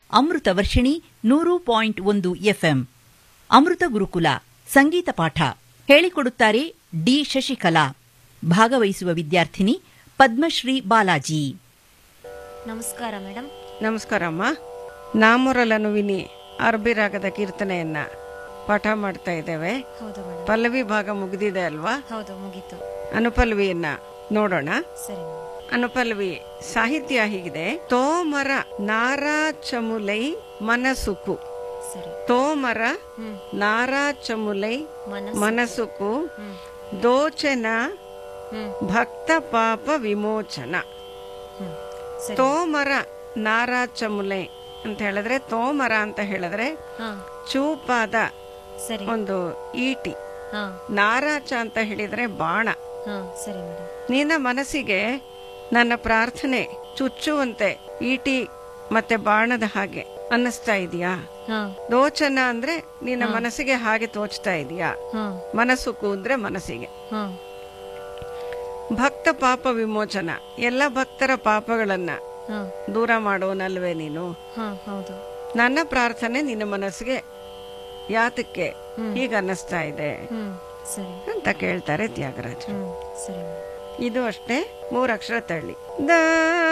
ಅಮೃತ ವರ್ಷಿಣಿ ನೂರು ಪಾಯಿಂಟ್ ಒಂದು ಎಫ್ಎಂ ಅಮೃತ ಗುರುಕುಲ ಸಂಗೀತ ಪಾಠ ಹೇಳಿಕೊಡುತ್ತಾರೆ ಡಿ ಶಶಿಕಲಾ ಭಾಗವಹಿಸುವ ವಿದ್ಯಾರ್ಥಿನಿ ಪದ್ಮಶ್ರೀ ಬಾಲಾಜಿ ನಮಸ್ಕಾರ ಮೇಡಮ್ ನಮಸ್ಕಾರಮ್ಮ ನಾಮುರಲನು ವಿನಿ ಅರ್ಬಿ ರಾಗದ ಕೀರ್ತನೆಯನ್ನ ಪಾಠ ಮಾಡ್ತಾ ಇದ್ದೇವೆ ಹೌದು ಮೇಡಮ್ ಪಲ್ಲವಿ ಭಾಗ ಮುಗಿದಿದೆ ಅಲ್ವಾ ಹೌದು ಮುಗೀತು ಅನುಪಲ್ಲವಿಯನ್ನ ನೋಡೋಣ ಸರಿ ಮೇಡಮ್ ಅನುಪಲ್ಲವಿ ಸಾಹಿತ್ಯ ಹೀಗಿದೆ ತೋಮರ ನಾರಾ ಚಮುಲೈ ಮನಸುಕು ಸರಿ ತೋಮರ ಹ್ಮ್ ನಾರಾ ಚಮುಲೈ ಮನಸ್ಸು ಮನಸುಕು ಹ್ಮ್ ದೋಚನ ಹ್ಮ್ ಭಕ್ತ ಪಾಪ ವಿಮೋಚನ ಹ್ಮ್ ಸರಿ ತೋಮರ ನಾರಾ ಚಮುಲೈ ಅಂತ ಹೇಳಿದ್ರೆ ತೋಮರ ಅಂತ ಹೇಳಿದ್ರೆ ಹಾ ಚೂಪಾದ ಸರಿ ಒಂದು ಈಟಿ ಹಾ ನಾರಾಚ ಅಂತ ಹೇಳಿದ್ರೆ ಬಾಣ ಹಾ ಸರಿ ಮೇಡಮ್ ನಿನ್ನ ಮನಸ್ಸಿಗೆ ನನ್ನ ಪ್ರಾರ್ಥನೆ ಚುಚ್ಚುವಂತೆ ಈಟಿ ಮತ್ತೆ ಬಾಣದ ಹಾಗೆ ಅನ್ನಿಸ್ತಾ ಇದೆಯಾ ಹಾ ದೋಚನ ಅಂದ್ರೆ ನಿನ್ನ ಮನಸ್ಸಿಗೆ ಹಾಗೆ ತೋಚ್ತಾ ಇದೆಯಾ ಹಾ ಮನಸ್ಸುಕು ಅಂದ್ರೆ ಮನಸ್ಸಿಗೆ ಹಾ ಭಕ್ತ ಪಾಪ ವಿಮೋಚನ ಎಲ್ಲ ಭಕ್ತರ ಪಾಪಗಳನ್ನ ಹಾ ದೂರ ಮಾಡೋನಲ್ವೇ ನೀನು ಹಾ ಹೌದು ನನ್ನ ಪ್ರಾರ್ಥನೆ ನಿನ್ನ ಮನಸ್ಸಿಗೆ ಯಾತಕ್ಕೆ ಹೀಗ ಅನ್ನಿಸ್ತಾ ಇದೆ ಹ್ಮ್ ಸರಿ ಅಂತ ಕೇಳ್ತಾರೆ ತ್ಯಾಗರಾಜ ಹ್ಮ್ ಸರಿ ಮೇಡಮ್ ಇದು ಅಷ್ಟೇ ಮೂರಕ್ಷರ ತಳ್ಳಿ ದ